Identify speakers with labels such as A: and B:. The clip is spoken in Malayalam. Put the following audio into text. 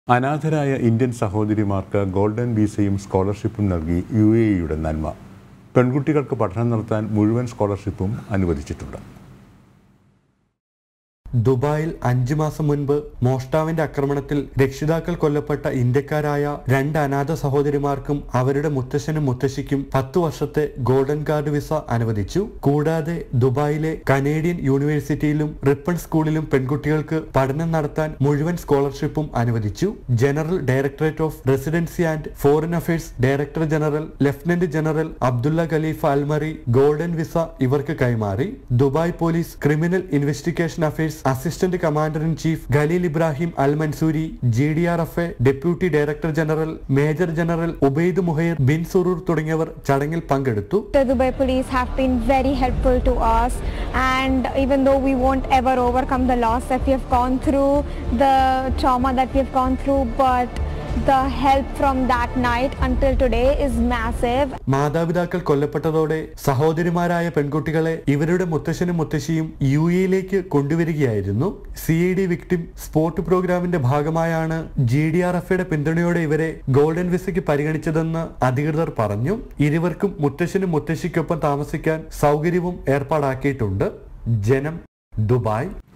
A: അനാഥരായ ഇന്ത്യൻ സഹോദരിമാർക്ക് ഗോൾഡൻ വിസയും സ്കോളർഷിപ്പും നൽകി യു എ ഇയുടെ നന്മ പെൺകുട്ടികൾക്ക് പഠനം നടത്താൻ മുഴുവൻ സ്കോളർഷിപ്പും അനുവദിച്ചിട്ടുണ്ട്
B: ദുബായിൽ അഞ്ചു മാസം മുൻപ് മോഷ്ടാവിന്റെ ആക്രമണത്തിൽ രക്ഷിതാക്കൾ കൊല്ലപ്പെട്ട ഇന്ത്യക്കാരായ രണ്ട് അനാഥ സഹോദരിമാർക്കും അവരുടെ മുത്തശ്ശനും മുത്തശ്ശിക്കും പത്തു വർഷത്തെ ഗോൾഡൻ കാർഡ് വിസ അനുവദിച്ചു കൂടാതെ ദുബായിലെ കനേഡിയൻ യൂണിവേഴ്സിറ്റിയിലും റിപ്പൺ സ്കൂളിലും പെൺകുട്ടികൾക്ക് പഠനം നടത്താൻ മുഴുവൻ സ്കോളർഷിപ്പും അനുവദിച്ചു general directorate of residency and foreign affairs director general lieutenant general Abdullah Khalifa Almarri golden visa ഇവർക്ക് കൈമാറി Dubai police criminal investigation affairs assistant commander in chief Khalil Ibrahim Al Mansoori G D R F A deputy director general major general Ubaid Muhair bin Suroor തുടങ്ങിയവർ ചടങ്ങിൽ പങ്കെടുത്തു
C: The Dubai police have been very helpful to us and even though we won't ever overcome the loss that we have gone through, the trauma that we have gone through, but the help from that night until today is massive.
B: മാതാപിതാക്കൾ കൊല്ലപ്പെട്ടതോടെ സഹോദരിമാരായ പെൺകുട്ടികളെ ഇവരുടെ മുത്തശ്ശനും മുത്തശ്ശിയും യു എയിലേക്ക് കൊണ്ടുവരികയായിരുന്നു C I D victim support പ്രോഗ്രാമിന്റെ ഭാഗമായാണ് ജി ഡി ആർ എഫയുടെ പിന്തുണയോടെ ഇവരെ ഗോൾഡൻ വിസയ്ക്ക് പരിഗണിച്ചതെന്ന് അധികൃതർ പറഞ്ഞു ഇരുവർക്കും മുത്തശ്ശനും മുത്തശ്ശിക്കൊപ്പം താമസിക്കാൻ സൗകര്യവും ഏർപ്പാടാക്കിയിട്ടുണ്ട് ജനം ദുബായ്